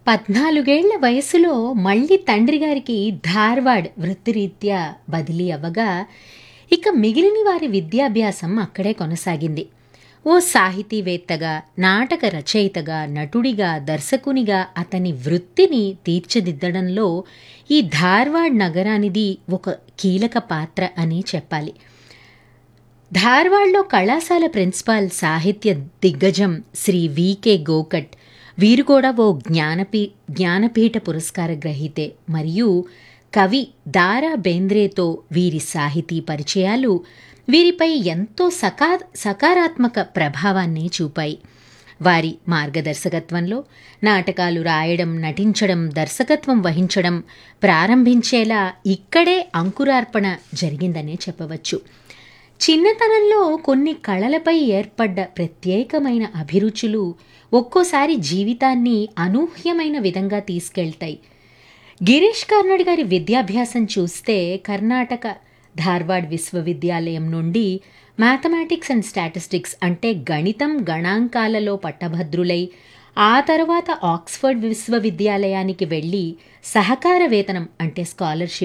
పద్నాలుగేళ్ల వయసులో మళ్ళీ తండ్రి గారికి ధార్వాడ్ వృత్తిరీత్యా బదిలీ అవ్వగా ఇక మిగిలిన వారి విద్యాభ్యాసం అక్కడే కొనసాగింది ఓ సాహితీవేత్తగా నాటక రచయితగా నటుడిగా దర్శకునిగా అతని వృత్తిని తీర్చిదిద్దడంలో ఈ ధార్వాడ్ నగరానిది ఒక కీలక పాత్ర అని చెప్పాలి ధార్వాడ్లో కళాశాల ప్రిన్సిపాల్ సాహిత్య దిగ్గజం శ్రీ వికే గోకట్ వీరు కూడా ఓ జ్ఞానపీ జ్ఞానపీఠ పురస్కార గ్రహీతే మరియు కవి దారా బేంద్రేతో వీరి సాహితీ పరిచయాలు వీరిపై ఎంతో సకా సకారాత్మక ప్రభావాన్ని చూపాయి వారి మార్గదర్శకత్వంలో నాటకాలు రాయడం నటించడం దర్శకత్వం వహించడం ప్రారంభించేలా ఇక్కడే అంకురార్పణ జరిగిందనే చెప్పవచ్చు చిన్నతనంలో కొన్ని కళలపై ఏర్పడ్డ ప్రత్యేకమైన అభిరుచులు ఒక్కోసారి జీవితాన్ని అనూహ్యమైన విధంగా తీసుకెళ్తాయి గిరీష్ కర్నాడ్ గారి విద్యాభ్యాసం చూస్తే కర్ణాటక ధార్వాడ్ విశ్వవిద్యాలయం నుండి మ్యాథమెటిక్స్ అండ్ స్టాటిస్టిక్స్ అంటే గణితం గణాంకాలలో పట్టభద్రులై ఆ తర్వాత ఆక్స్ఫర్డ్ విశ్వవిద్యాలయానికి వెళ్ళి సహకార వేతనం అంటే స్కాలర్షిప్